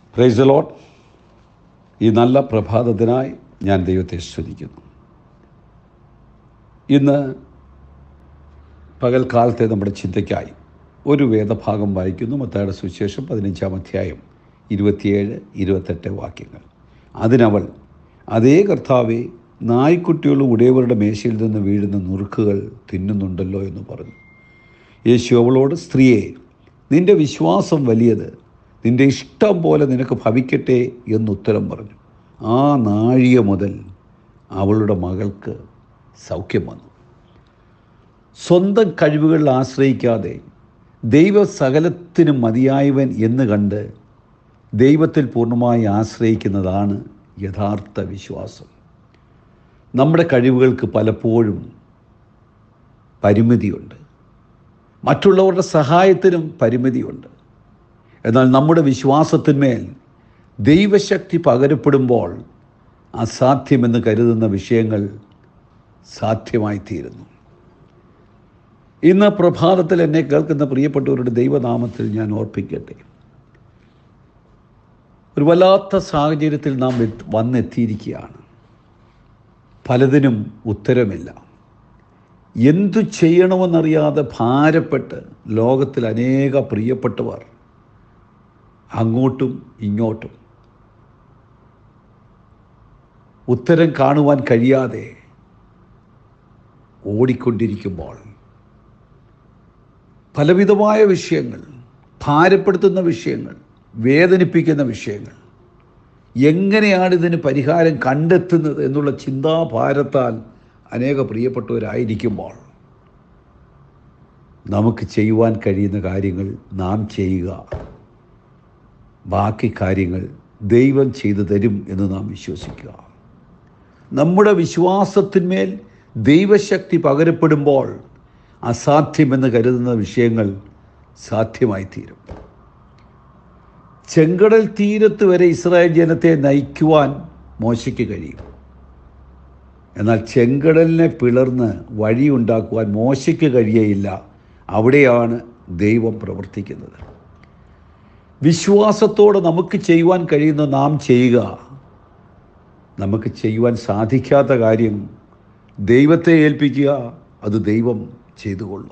price ലോട്ട് ഈ നല്ല പ്രഭാതത്തിനായി ഞാൻ ദൈവത്തെ സ്തുതിക്കുന്നു ഇന്ന് പകൽക്കാലത്തെ നമ്മുടെ ചിന്തയ്ക്കായി ഒരു വേദഭാഗം വായിക്കുന്നു മത്തായുടെ സുവിശേഷം പതിനഞ്ചാം അധ്യായം ഇരുപത്തിയേഴ് ഇരുപത്തെട്ട് വാക്യങ്ങൾ അതിനവൾ അതേ കർത്താവെ നായ്ക്കുട്ടികളും ഉടയവരുടെ മേശയിൽ നിന്ന് വീഴുന്ന നുറുക്കുകൾ തിന്നുന്നുണ്ടല്ലോ എന്ന് പറഞ്ഞു യേശു അവളോട് സ്ത്രീയെ നിന്റെ വിശ്വാസം വലിയത് നിന്റെ ഇഷ്ടം പോലെ നിനക്ക് ഭവിക്കട്ടെ എന്നുത്തരം പറഞ്ഞു ആ നാഴിക മുതൽ അവളുടെ മകൾക്ക് സൗഖ്യം വന്നു സ്വന്തം കഴിവുകളിൽ ആശ്രയിക്കാതെ ദൈവ സകലത്തിനും മതിയായവൻ എന്ന് കണ്ട് ദൈവത്തിൽ പൂർണ്ണമായി ആശ്രയിക്കുന്നതാണ് യഥാർത്ഥ വിശ്വാസം നമ്മുടെ കഴിവുകൾക്ക് പലപ്പോഴും പരിമിതിയുണ്ട് മറ്റുള്ളവരുടെ സഹായത്തിനും പരിമിതിയുണ്ട് എന്നാൽ നമ്മുടെ വിശ്വാസത്തിന്മേൽ ദൈവശക്തി പകരപ്പെടുമ്പോൾ അസാധ്യമെന്ന് കരുതുന്ന വിഷയങ്ങൾ സാധ്യമായി തീരുന്നു ഇന്ന് പ്രഭാതത്തിൽ എന്നെ കേൾക്കുന്ന പ്രിയപ്പെട്ടവരുടെ ദൈവനാമത്തിൽ ഞാൻ ഓർപ്പിക്കട്ടെ ഒരു വല്ലാത്ത സാഹചര്യത്തിൽ നാം എത്ത് വന്നെത്തിയിരിക്കുകയാണ് പലതിനും ഉത്തരമില്ല എന്തു ചെയ്യണമെന്നറിയാതെ ഭാരപ്പെട്ട് ലോകത്തിൽ അനേക പ്രിയപ്പെട്ടവർ അങ്ങോട്ടും ഇങ്ങോട്ടും ഉത്തരം കാണുവാൻ കഴിയാതെ ഓടിക്കൊണ്ടിരിക്കുമ്പോൾ പലവിധമായ വിഷയങ്ങൾ ഭാരപ്പെടുത്തുന്ന വിഷയങ്ങൾ വേദനിപ്പിക്കുന്ന വിഷയങ്ങൾ എങ്ങനെയാണ് ഇതിന് പരിഹാരം കണ്ടെത്തുന്നത് എന്നുള്ള ചിന്താഭാരത്താൽ അനേക പ്രിയപ്പെട്ടവരായിരിക്കുമ്പോൾ നമുക്ക് ചെയ്യുവാൻ കഴിയുന്ന കാര്യങ്ങൾ നാം ചെയ്യുക ബാക്കി കാര്യങ്ങൾ ദൈവം ചെയ്തു തരും എന്ന് നാം വിശ്വസിക്കുക നമ്മുടെ വിശ്വാസത്തിന്മേൽ ദൈവശക്തി പകരപ്പെടുമ്പോൾ അസാധ്യമെന്ന് കരുതുന്ന വിഷയങ്ങൾ സാധ്യമായി തീരും ചെങ്കടൽ തീരത്ത് വരെ ഇസ്രായേൽ ജനത്തെ നയിക്കുവാൻ മോശയ്ക്ക് കഴിയും എന്നാൽ ചെങ്കടലിനെ പിളർന്ന് വഴിയുണ്ടാക്കുവാൻ മോശയ്ക്ക് കഴിയയില്ല അവിടെയാണ് ദൈവം പ്രവർത്തിക്കുന്നത് വിശ്വാസത്തോടെ നമുക്ക് ചെയ്യുവാൻ കഴിയുന്ന നാം ചെയ്യുക നമുക്ക് ചെയ്യുവാൻ സാധിക്കാത്ത കാര്യം ദൈവത്തെ ഏൽപ്പിക്കുക അത് ദൈവം ചെയ്തുകൊള്ളും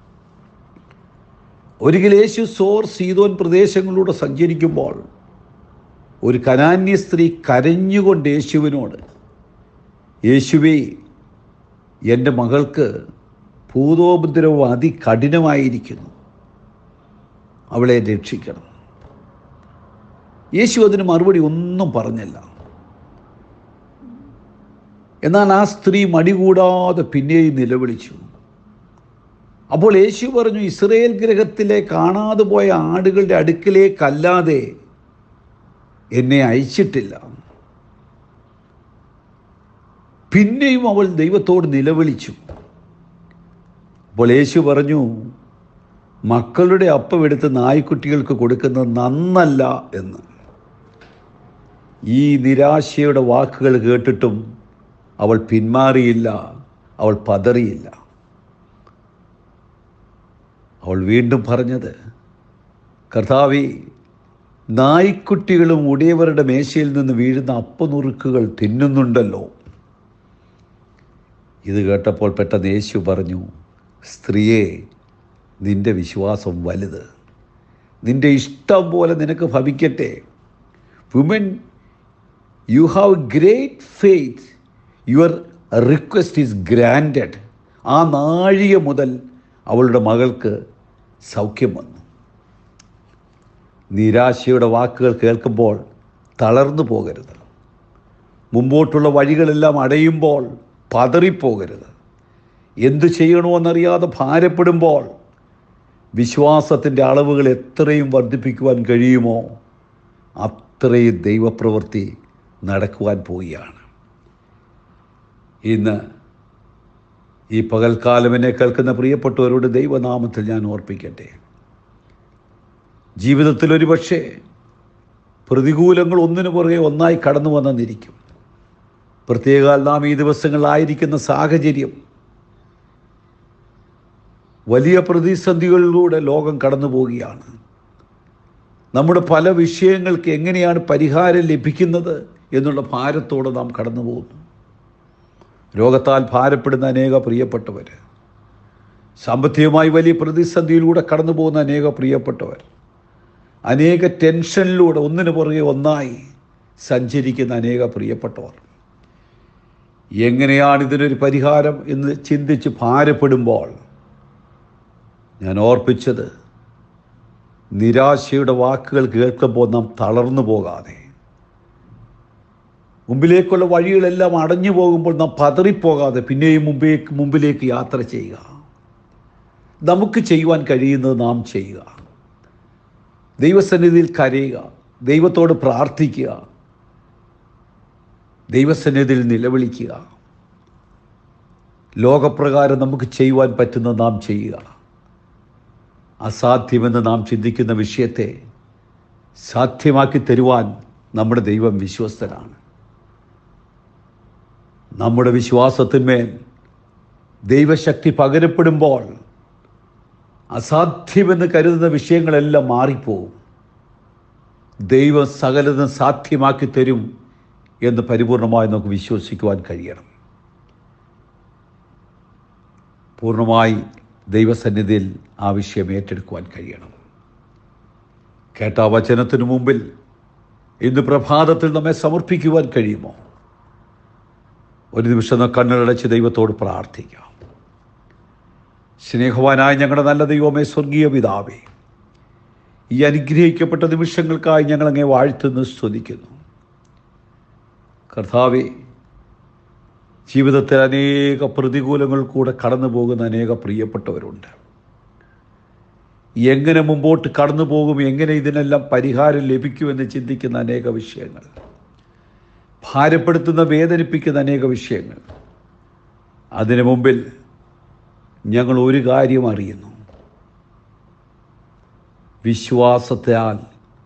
ഒരിക്കൽ യേശു സോർ സീതോൻ പ്രദേശങ്ങളിലൂടെ സഞ്ചരിക്കുമ്പോൾ ഒരു കനാന്യ സ്ത്രീ കരഞ്ഞുകൊണ്ട് യേശുവിനോട് യേശുവേ എൻ്റെ മകൾക്ക് ഭൂതോപദ്രവം അതികഠിനമായിരിക്കുന്നു അവളെ രക്ഷിക്കണം യേശു അതിന് മറുപടി ഒന്നും പറഞ്ഞില്ല എന്നാൽ ആ സ്ത്രീ മടികൂടാതെ പിന്നെയും നിലവിളിച്ചു അപ്പോൾ യേശു പറഞ്ഞു ഇസ്രയേൽ ഗ്രഹത്തിലെ കാണാതെ പോയ ആടുകളുടെ അടുക്കിലേക്കല്ലാതെ എന്നെ അയച്ചിട്ടില്ല പിന്നെയും അവൾ ദൈവത്തോട് നിലവിളിച്ചു അപ്പോൾ യേശു പറഞ്ഞു മക്കളുടെ അപ്പം എടുത്ത് നായ്ക്കുട്ടികൾക്ക് കൊടുക്കുന്നത് നന്നല്ല എന്ന് ഈ നിരാശയുടെ വാക്കുകൾ കേട്ടിട്ടും അവൾ പിന്മാറിയില്ല അവൾ പതറിയില്ല അവൾ വീണ്ടും പറഞ്ഞത് കർത്താവി നായ്ക്കുട്ടികളും ഉടയവരുടെ മേശയിൽ നിന്ന് വീഴുന്ന അപ്പനുറുക്കുകൾ തിന്നുന്നുണ്ടല്ലോ ഇത് കേട്ടപ്പോൾ പെട്ടെന്ന് യേശു പറഞ്ഞു സ്ത്രീയെ നിന്റെ വിശ്വാസം വലുത് നിന്റെ ഇഷ്ടം പോലെ നിനക്ക് ഭവിക്കട്ടെ woman you have great faith your request is granted ആ നാഴിക മുതൽ അവളുടെ മകൾക്ക് സൗഖ്യം വന്നു നിരാശയുടെ വാക്കുകൾ കേൾക്കുമ്പോൾ തളർന്നു പോകരുത് മുമ്പോട്ടുള്ള വഴികളെല്ലാം അടയുമ്പോൾ പതറിപ്പോകരുത് എന്തു ചെയ്യണമെന്നറിയാതെ ഭാരപ്പെടുമ്പോൾ വിശ്വാസത്തിൻ്റെ അളവുകൾ എത്രയും വർദ്ധിപ്പിക്കുവാൻ കഴിയുമോ അത്രയും ദൈവപ്രവൃത്തി നടക്കുവാൻ പോവുകയാണ് ഇന്ന് ഈ പകൽക്കാലം എന്നെ കേൾക്കുന്ന പ്രിയപ്പെട്ടവരോട് ദൈവനാമത്തിൽ ഞാൻ ഓർപ്പിക്കട്ടെ ജീവിതത്തിൽ ഒരു പക്ഷേ പ്രതികൂലങ്ങൾ ഒന്നിനു പുറകെ ഒന്നായി കടന്നു വന്നെന്നിരിക്കും പ്രത്യേകാൽ നാം ഈ ദിവസങ്ങളിലായിരിക്കുന്ന സാഹചര്യം വലിയ പ്രതിസന്ധികളിലൂടെ ലോകം കടന്നു പോവുകയാണ് നമ്മുടെ പല വിഷയങ്ങൾക്ക് എങ്ങനെയാണ് പരിഹാരം ലഭിക്കുന്നത് എന്നുള്ള ഭാരത്തോടെ നാം കടന്നു പോകുന്നു രോഗത്താൽ ഭാരപ്പെടുന്ന അനേക പ്രിയപ്പെട്ടവർ സാമ്പത്തികമായി വലിയ പ്രതിസന്ധിയിലൂടെ കടന്നു പോകുന്ന അനേക പ്രിയപ്പെട്ടവർ അനേക ടെൻഷനിലൂടെ ഒന്നിനു പുറകെ ഒന്നായി സഞ്ചരിക്കുന്ന അനേക പ്രിയപ്പെട്ടവർ എങ്ങനെയാണ് ഇതിനൊരു പരിഹാരം എന്ന് ചിന്തിച്ച് ഭാരപ്പെടുമ്പോൾ ഞാൻ ഓർപ്പിച്ചത് നിരാശയുടെ വാക്കുകൾ കേൾക്കുമ്പോൾ നാം തളർന്നു പോകാതെ മുമ്പിലേക്കുള്ള വഴികളെല്ലാം അടഞ്ഞു പോകുമ്പോൾ നാം പതറിപ്പോകാതെ പിന്നെയും മുമ്പേക്ക് മുമ്പിലേക്ക് യാത്ര ചെയ്യുക നമുക്ക് ചെയ്യുവാൻ കഴിയുന്നത് നാം ചെയ്യുക ദൈവസന്നിധിയിൽ കരയുക ദൈവത്തോട് പ്രാർത്ഥിക്കുക ദൈവസന്നിധിയിൽ നിലവിളിക്കുക ലോകപ്രകാരം നമുക്ക് ചെയ്യുവാൻ പറ്റുന്നത് നാം ചെയ്യുക അസാധ്യമെന്ന് നാം ചിന്തിക്കുന്ന വിഷയത്തെ സാധ്യമാക്കി തരുവാൻ നമ്മുടെ ദൈവം വിശ്വസ്തനാണ് നമ്മുടെ വിശ്വാസത്തിന്മേൽ ദൈവശക്തി പകരപ്പെടുമ്പോൾ അസാധ്യമെന്ന് കരുതുന്ന വിഷയങ്ങളെല്ലാം മാറിപ്പോവും ദൈവം സകലതും സാധ്യമാക്കി തരും എന്ന് പരിപൂർണമായി നമുക്ക് വിശ്വസിക്കുവാൻ കഴിയണം പൂർണ്ണമായി ദൈവസന്നിധിയിൽ ആ വിഷയം ഏറ്റെടുക്കുവാൻ കഴിയണം കേട്ട ആ വചനത്തിനു മുമ്പിൽ ഇന്ന് പ്രഭാതത്തിൽ നമ്മെ സമർപ്പിക്കുവാൻ കഴിയുമോ ഒരു നിമിഷം നാം കണ്ണുകളടച്ച് ദൈവത്തോട് പ്രാർത്ഥിക്കാം സ്നേഹവാനായ ഞങ്ങളുടെ നല്ല ദൈവമേ സ്വർഗീയ പിതാവേ ഈ അനുഗ്രഹിക്കപ്പെട്ട നിമിഷങ്ങൾക്കായി ഞങ്ങളങ്ങെ വാഴ്ത്തുന്നു സ്തുതിക്കുന്നു കർത്താവേ ജീവിതത്തിൽ അനേക പ്രതികൂലങ്ങൾ കൂടെ കടന്നു പോകുന്ന അനേക പ്രിയപ്പെട്ടവരുണ്ട് എങ്ങനെ മുമ്പോട്ട് കടന്നു പോകും എങ്ങനെ ഇതിനെല്ലാം പരിഹാരം ലഭിക്കുമെന്ന് ചിന്തിക്കുന്ന അനേക വിഷയങ്ങൾ ഭാരപ്പെടുത്തുന്ന വേദനിപ്പിക്കുന്ന അനേക വിഷയങ്ങൾ അതിനു മുമ്പിൽ ഞങ്ങൾ ഒരു കാര്യം അറിയുന്നു വിശ്വാസത്താൽ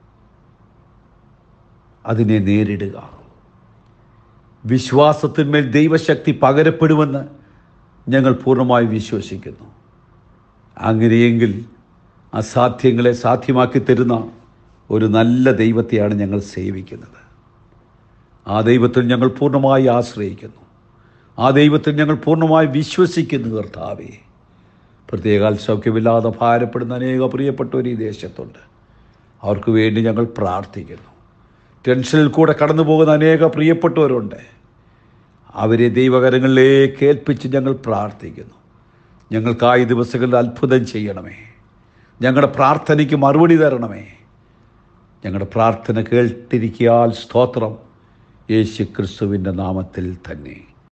അതിനെ നേരിടുക വിശ്വാസത്തിന്മേൽ ദൈവശക്തി പകരപ്പെടുമെന്ന് ഞങ്ങൾ പൂർണ്ണമായി വിശ്വസിക്കുന്നു അങ്ങനെയെങ്കിൽ അസാധ്യങ്ങളെ സാധ്യമാക്കി തരുന്ന ഒരു നല്ല ദൈവത്തെയാണ് ഞങ്ങൾ സേവിക്കുന്നത് ആ ദൈവത്തിൽ ഞങ്ങൾ പൂർണ്ണമായി ആശ്രയിക്കുന്നു ആ ദൈവത്തിൽ ഞങ്ങൾ പൂർണ്ണമായി വിശ്വസിക്കുന്നു കർത്താവേ പ്രത്യേകാൽ സൗഖ്യമില്ലാതെ ഭാരപ്പെടുന്ന അനേക പ്രിയപ്പെട്ടവർ ഈ ദേശത്തുണ്ട് അവർക്ക് വേണ്ടി ഞങ്ങൾ പ്രാർത്ഥിക്കുന്നു ടെൻഷനിൽ കൂടെ കടന്നു പോകുന്ന അനേക പ്രിയപ്പെട്ടവരുണ്ട് അവരെ ദൈവകരങ്ങളിലേക്ക് ഏൽപ്പിച്ച് ഞങ്ങൾ പ്രാർത്ഥിക്കുന്നു ഞങ്ങൾക്കായി ദിവസങ്ങളിൽ അത്ഭുതം ചെയ്യണമേ ഞങ്ങളുടെ പ്രാർത്ഥനയ്ക്ക് മറുപടി തരണമേ ഞങ്ങളുടെ പ്രാർത്ഥന കേട്ടിരിക്കിയാൽ സ്തോത്രം യേശു ക്രിസ്തുവിൻ്റെ നാമത്തിൽ തന്നെ